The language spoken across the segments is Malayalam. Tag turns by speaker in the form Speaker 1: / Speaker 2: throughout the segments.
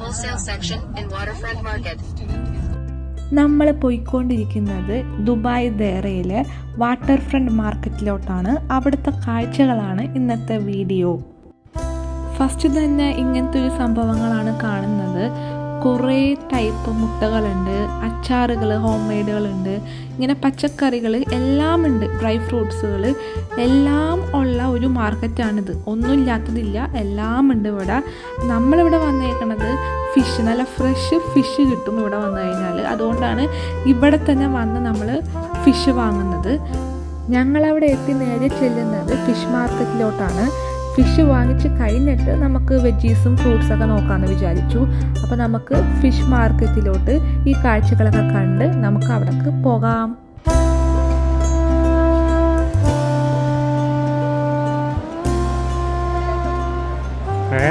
Speaker 1: wholesale section in Waterfront Market.
Speaker 2: നമ്മൾ പോയിക്കൊണ്ടിരിക്കുന്നത് ദുബായ് ദേറയിലെ വാട്ടർ ഫ്രണ്ട് മാർക്കറ്റിലോട്ടാണ് അവിടുത്തെ കാഴ്ചകളാണ് ഇന്നത്തെ വീഡിയോ ഫസ്റ്റ് തന്നെ ഇങ്ങനത്തെ ഒരു സംഭവങ്ങളാണ് കാണുന്നത് കുറേ ടൈപ്പ് മുട്ടകളുണ്ട് അച്ചാറുകൾ ഹോം മെയ്ഡുകളുണ്ട് ഇങ്ങനെ പച്ചക്കറികൾ എല്ലാം ഉണ്ട് ഡ്രൈ ഫ്രൂട്ട്സുകൾ എല്ലാം ഉള്ള ഒരു മാർക്കറ്റാണിത് ഒന്നുമില്ലാത്തതില്ല എല്ലാം ഉണ്ട് ഇവിടെ നമ്മളിവിടെ വന്നേക്കണത് ഫിഷ് നല്ല ഫ്രഷ് ഫിഷ് കിട്ടും ഇവിടെ വന്നു കഴിഞ്ഞാൽ അതുകൊണ്ടാണ് ഇവിടെ തന്നെ വന്ന് നമ്മൾ ഫിഷ് വാങ്ങുന്നത് ഞങ്ങളവിടെ എത്തി നേരെ ചെല്ലുന്നത് ഫിഷ് മാർക്കറ്റിലോട്ടാണ് ഫിഷ് വാങ്ങിച്ച് കഴിഞ്ഞിട്ട് നമുക്ക് വെജീസും ഫ്രൂട്ട്സൊക്കെ നോക്കാമെന്ന് വിചാരിച്ചു അപ്പോൾ നമുക്ക് ഫിഷ് മാർക്കറ്റിലോട്ട് ഈ കാഴ്ചകളൊക്കെ കണ്ട് നമുക്ക് അവിടേക്ക് പോകാം
Speaker 3: ഏ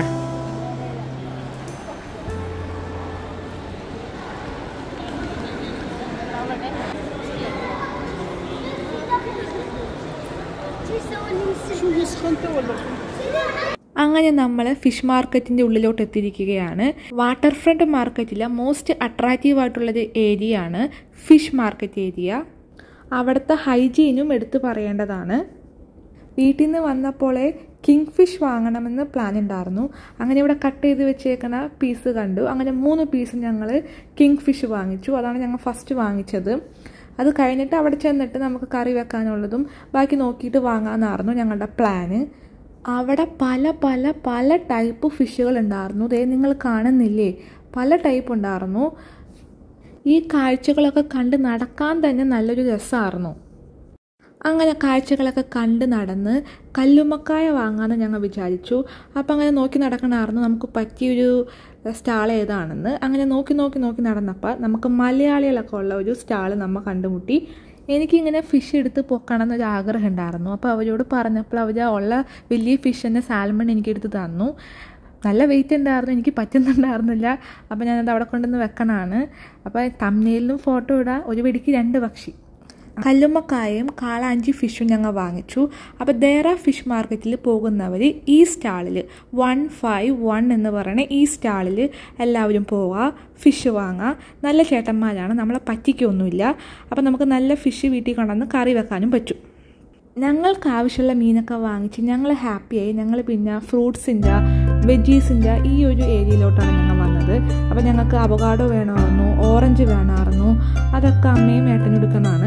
Speaker 2: അങ്ങനെ നമ്മൾ ഫിഷ് മാർക്കറ്റിൻ്റെ ഉള്ളിലോട്ട് എത്തിയിരിക്കുകയാണ് വാട്ടർ ഫ്രണ്ട് മാർക്കറ്റിലെ മോസ്റ്റ് അട്രാക്റ്റീവ് ആയിട്ടുള്ളൊരു ഏരിയ ആണ് ഫിഷ് മാർക്കറ്റ് ഏരിയ അവിടുത്തെ ഹൈജീനും എടുത്തു പറയേണ്ടതാണ് വീട്ടിൽ നിന്ന് വന്നപ്പോളെ കിങ് ഫിഷ് വാങ്ങണമെന്ന് പ്ലാൻ ഉണ്ടായിരുന്നു അങ്ങനെ ഇവിടെ കട്ട് ചെയ്ത് വെച്ചേക്കണ പീസ് കണ്ടു അങ്ങനെ മൂന്ന് പീസ് ഞങ്ങൾ കിങ് ഫിഷ് വാങ്ങിച്ചു അതാണ് ഞങ്ങൾ ഫസ്റ്റ് വാങ്ങിച്ചത് അത് കഴിഞ്ഞിട്ട് അവിടെ ചെന്നിട്ട് നമുക്ക് കറി വെക്കാനുള്ളതും ബാക്കി നോക്കിയിട്ട് വാങ്ങാമെന്നായിരുന്നു ഞങ്ങളുടെ പ്ലാന് അവിടെ പല പല പല ടൈപ്പ് ഫിഷുകൾ ഉണ്ടായിരുന്നു ദേ നിങ്ങൾ കാണുന്നില്ലേ പല ടൈപ്പ് ഉണ്ടായിരുന്നു ഈ കാഴ്ചകളൊക്കെ കണ്ട് നടക്കാൻ തന്നെ നല്ലൊരു രസമായിരുന്നു അങ്ങനെ കാഴ്ചകളൊക്കെ കണ്ട് നടന്ന് കല്ലുമ്മക്കായ വാങ്ങാമെന്ന് ഞങ്ങൾ വിചാരിച്ചു അപ്പം അങ്ങനെ നോക്കി നടക്കണമായിരുന്നു നമുക്ക് പറ്റിയൊരു സ്റ്റാൾ ഏതാണെന്ന് അങ്ങനെ നോക്കി നോക്കി നോക്കി നടന്നപ്പോൾ നമുക്ക് മലയാളികളൊക്കെ ഉള്ള ഒരു സ്റ്റാൾ നമ്മൾ കണ്ടുമുട്ടി എനിക്കിങ്ങനെ ഫിഷ് എടുത്ത് പൊക്കണം എന്നൊരു ആഗ്രഹം ഉണ്ടായിരുന്നു അപ്പോൾ അവരോട് പറഞ്ഞപ്പോൾ അവർ ഉള്ള വലിയ ഫിഷ് തന്നെ സാൽമൺ എനിക്ക് എടുത്ത് തന്നു നല്ല വെയിറ്റ് ഉണ്ടായിരുന്നു എനിക്ക് പറ്റുന്നുണ്ടായിരുന്നില്ല അപ്പോൾ ഞാനത് അവിടെ കൊണ്ടുവന്ന് വെക്കണമാണ് അപ്പോൾ തമ്മനയിലും ഫോട്ടോ ഇടാൻ ഒരു വെടിക്ക് രണ്ട് പക്ഷി കല്ലുമ്മക്കായും കാളാഞ്ചി ഫിഷും ഞങ്ങൾ വാങ്ങിച്ചു അപ്പോൾ ദേറ ഫിഷ് മാർക്കറ്റിൽ പോകുന്നവർ ഈ സ്റ്റാളിൽ വൺ ഫൈവ് വൺ എന്ന് പറയുന്ന ഈ സ്റ്റാളിൽ എല്ലാവരും പോവുക ഫിഷ് വാങ്ങുക നല്ല ചേട്ടന്മാരാണ് നമ്മളെ പറ്റിക്കൊന്നുമില്ല അപ്പോൾ നമുക്ക് നല്ല ഫിഷ് വീട്ടിൽ കൊണ്ടുവന്ന് കറി വെക്കാനും പറ്റും ഞങ്ങൾക്ക് ആവശ്യമുള്ള മീനൊക്കെ വാങ്ങിച്ച് ഞങ്ങൾ ഹാപ്പിയായി ഞങ്ങൾ പിന്നെ ഫ്രൂട്ട്സിൻ്റെ വെജീസിൻ്റെ ഈ ഒരു ഏരിയയിലോട്ടാണ് ഞങ്ങൾ വന്നത് അപ്പോൾ ഞങ്ങൾക്ക് അവകാഡോ വേണമായിരുന്നു ഓറഞ്ച് വേണമായിരുന്നു അതൊക്കെ അമ്മയും ഏട്ടനും എടുക്കുന്നതാണ്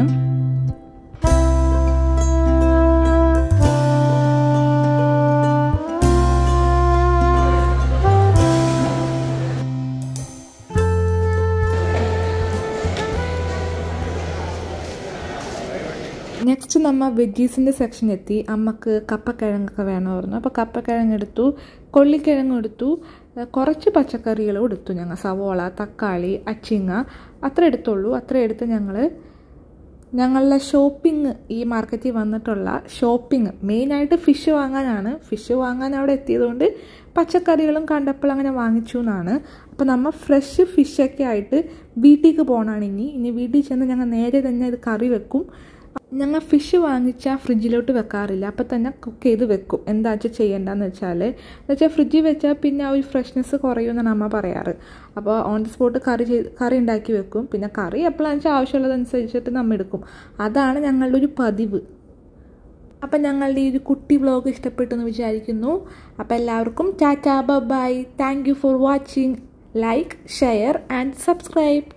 Speaker 2: നെക്സ്റ്റ് നമ്മൾ വെജീസിൻ്റെ സെക്ഷൻ എത്തി അമ്മക്ക് കപ്പക്കിഴങ്ങൊക്കെ വേണമായിരുന്നു അപ്പോൾ കപ്പക്കിഴങ്ങ് എടുത്തു കൊള്ളിക്കിഴങ്ങ് എടുത്തു കുറച്ച് പച്ചക്കറികളും എടുത്തു ഞങ്ങൾ സവോള തക്കാളി അച്ചിങ്ങ അത്ര എടുത്തുള്ളൂ അത്ര എടുത്ത് ഞങ്ങൾ ഞങ്ങളുടെ ഷോപ്പിംഗ് ഈ മാർക്കറ്റിൽ വന്നിട്ടുള്ള ഷോപ്പിംഗ് മെയിനായിട്ട് ഫിഷ് വാങ്ങാനാണ് ഫിഷ് വാങ്ങാൻ അവിടെ എത്തിയതുകൊണ്ട് പച്ചക്കറികളും കണ്ടപ്പോൾ അങ്ങനെ വാങ്ങിച്ചു എന്നാണ് അപ്പോൾ നമ്മൾ ഫ്രഷ് ഫിഷൊക്കെ ആയിട്ട് വീട്ടിലേക്ക് പോകണമാണ് ഇനി ഇനി വീട്ടിൽ ചെന്ന് ഞങ്ങൾ നേരെ തന്നെ ഇത് കറി വെക്കും ഞങ്ങൾ ഫിഷ് വാങ്ങിച്ചാൽ ഫ്രിഡ്ജിലോട്ട് വെക്കാറില്ല അപ്പോൾ തന്നെ കുക്ക് ചെയ്ത് വെക്കും എന്താ വെച്ചാൽ ചെയ്യേണ്ടതെന്ന് വെച്ചാൽ എന്ന് വെച്ചാൽ ഫ്രിഡ്ജിൽ വെച്ചാൽ പിന്നെ ആ ഒരു ഫ്രഷ്നെസ് കുറയുമെന്നാണ് അമ്മ പറയാറ് അപ്പോൾ ഓൺ ദി സ്പോട്ട് കറി ചെയ്ത് കറി ഉണ്ടാക്കി വെക്കും പിന്നെ കറി എപ്പോഴാണെന്ന് വെച്ചാൽ ആവശ്യമുള്ളതനുസരിച്ചിട്ട് നമ്മൾ എടുക്കും അതാണ് ഞങ്ങളുടെ ഒരു പതിവ് അപ്പം ഞങ്ങളുടെ ഈ ഒരു കുട്ടി വ്ലോഗ് ഇഷ്ടപ്പെട്ടു എന്ന് വിചാരിക്കുന്നു അപ്പോൾ എല്ലാവർക്കും tata bye thank you for watching like share and subscribe